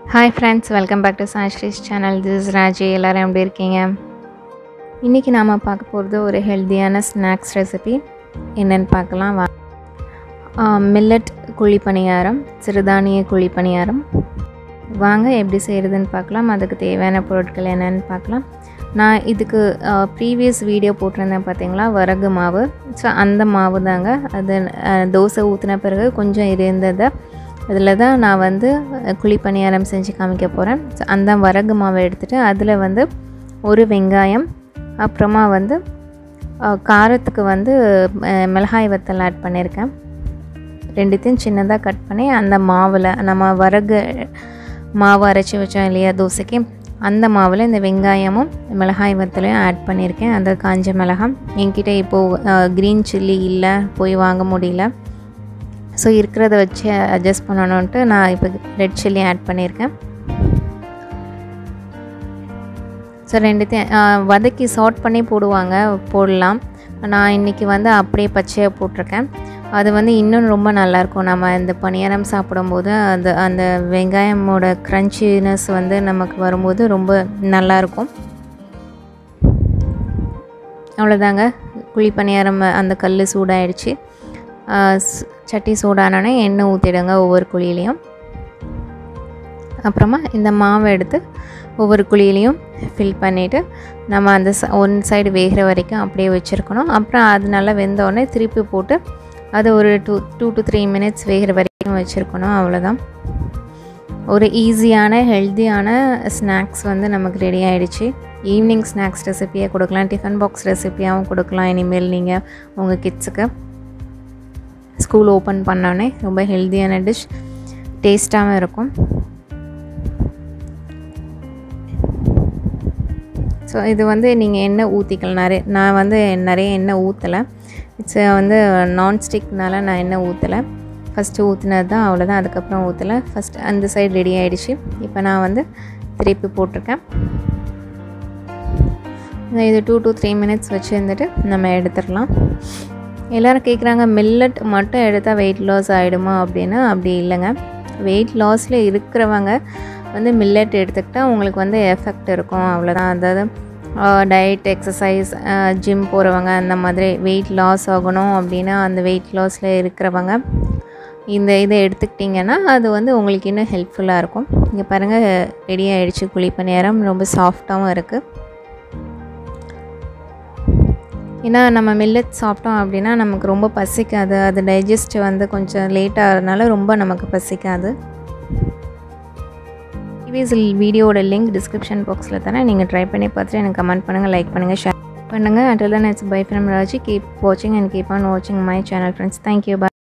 hi friends welcome back to Saisree's channel this is Raji எல்லோரும் எப்படி இருக்கீங்க இன்றைக்கி நாம் பார்க்க போகிறது ஒரு ஹெல்த்தியான ஸ்நாக்ஸ் ரெசிபி என்னென்னு பார்க்கலாம் வா மில்லட் குழி பணியாரம் சிறுதானிய குழி பணியாரம் வாங்க எப்படி செய்கிறதுன்னு பார்க்கலாம் அதுக்கு தேவையான பொருட்கள் என்னென்னு பார்க்கலாம் நான் இதுக்கு ப்ரீவியஸ் வீடியோ போட்டிருந்தேன் பார்த்தீங்களா வரகு மாவு ஸோ அந்த மாவு தாங்க அது அஹ், தோசை ஊற்றின பிறகு கொஞ்சம் இருந்ததை அதில் தான் நான் வந்து அஹ், குழி பணியாரம் செஞ்சு காமிக்க போகிறேன் ஸோ அந்த வரகு மாவை எடுத்துகிட்டு அதில் வந்து ஒரு வெங்காயம் அப்புறமா வந்து அஹ், காரத்துக்கு வந்து அஹ், மிளகாய் வத்தல் ஆட் பண்ணியிருக்கேன் ரெண்டுத்தையும் சின்னதாக கட் பண்ணி அந்த மாவில் நம்ம வரகு மாவு அரைச்சி வச்சோம் இல்லையா தோசைக்கு அந்த மாவில் இந்த வெங்காயமும் மிளகாய் வத்தலையும் ஆட் பண்ணியிருக்கேன் அந்த காஞ்ச மிளகாய் என்கிட்ட இப்போது க்ரீன் சில்லி இல்லை போய் வாங்க முடியல ஸோ இருக்கிறத வச்சு அட்ஜஸ்ட் பண்ணணுன்ட்டு நான் இப்போ ரெட் சில்லி ஆட் பண்ணியிருக்கேன் ஸோ ரெண்டுத்தையும் ஆ, வதக்கி சார்ட் பண்ணி போடுவாங்க போடலாம் நான் இன்றைக்கி வந்து அப்படியே பச்சையாக போட்டிருக்கேன் அது வந்து இன்னும் ரொம்ப நல்லாயிருக்கும் நம்ம இந்த பணியாரம் சாப்பிடும்போது அந்த அந்த வெங்காயமோட க்ரன்ச்சினஸ் வந்து நமக்கு வரும்போது ரொம்ப நல்லாயிருக்கும் அவ்வளோதாங்க குழி பணியாரம் அந்த கல் சூடாயிடுச்சு ஆ, ஸ்- சட்டி சூடானோடனே எண்ணெய் ஊற்றிடுங்க ஒவ்வொரு குழியிலையும் அப்புறமா இந்த மாவை எடுத்து ஒவ்வொரு குழியிலையும் ஃபில் பண்ணிவிட்டு நம்ம அந்த ச ஒன் சைடு வேகிற வரைக்கும் அப்படியே வச்சுருக்கணும் அப்புறம் அது நல்லா வெந்தோடனே திருப்பி போட்டு அது ஒரு two two to three minutes வேகிற வரைக்கும் வச்சுருக்கணும் அவ்வளோதான் ஒரு ஈஸியான ஹெல்த்தியான ஸ்நாக்ஸ் வந்து நமக்கு ரெடி ஆகிடுச்சு ஈவினிங் ஸ்நாக்ஸ் ரெசிப்பியாக கொடுக்கலாம் டிஃபன் பாக்ஸ் ரெசிப்பியாகவும் கொடுக்கலாம் இனிமேல் நீங்கள் உங்கள் கிட்ஸுக்கு ஸ்கூல் ஓப்பன் பண்ணோடனே ரொம்ப ஹெல்த்தியான டிஷ் டேஸ்ட்டாகவும் இருக்கும் ஸோ இது வந்து நீங்கள் எண்ணெய் ஊற்றிக்கலாம் நிறைய நான் வந்து நிறைய எண்ணெய் ஊற்றலை இட்ஸ் வந்து நான்ஸ்டிக்னால நான் எண்ணெய் ஊற்றலை ஃபஸ்ட்டு ஊற்றினது தான் அவ்வளோதான் அதுக்கப்புறம் ஊற்றலை ஃபஸ்ட் அந்த சைடு ரெடி ஆகிடுச்சு இப்போ நான் வந்து திருப்பி போட்டிருக்கேன் இது டூ to த்ரீ மினிட்ஸ் வச்சு இருந்துட்டு நம்ம எடுத்துடலாம் எல்லோரும் கேட்குறாங்க மில்லட் மட்டும் எடுத்தால் வெயிட் லாஸ் ஆகிடுமா அப்படின்னா அப்படி இல்லைங்க வெயிட் லாஸில் இருக்கிறவங்க வந்து மில்லட் எடுத்துக்கிட்டால் உங்களுக்கு வந்து எஃபெக்ட் இருக்கும் அவ்வளோதான் அதாவது டயட் எக்ஸசைஸ் ஜிம் போகிறவங்க அந்த மாதிரி வெயிட் லாஸ் ஆகணும் அப்படின்னா அந்த வெயிட் லாஸில் இருக்கிறவங்க இந்த இதை எடுத்துக்கிட்டிங்கன்னா அது வந்து உங்களுக்கு இன்னும் ஹெல்ப்ஃபுல்லாக இருக்கும் இங்கே பாருங்கள் ரெடி ஆகிடுச்சு குழிப்பு நேரம் ரொம்ப சாஃப்டாகவும் இருக்குது ஏன்னா நம்ம மில்லட் சாப்பிட்டோம் அப்படின்னா நமக்கு ரொம்ப பசிக்காது அது டைஜஸ்ட் வந்து கொஞ்சம் லேட் ஆகிறதுனால ரொம்ப நமக்கு பசிக்காது ப்ரீவியஸ் வீடியோட லிங்க் டிஸ்கிரிப்ஷன் பாக்ஸில் தரேன் நீங்கள் ட்ரை பண்ணி பார்த்துட்டு எனக்கு கமெண்ட் பண்ணுங்கள் லைக் பண்ணுங்கள் ஷேர் பண்ணுங்கள் அண்டில் தான் it's by from Raji keep வாட்சிங் அண்ட் கீப் ஆன் வாட்சிங் my channel friends thank you bye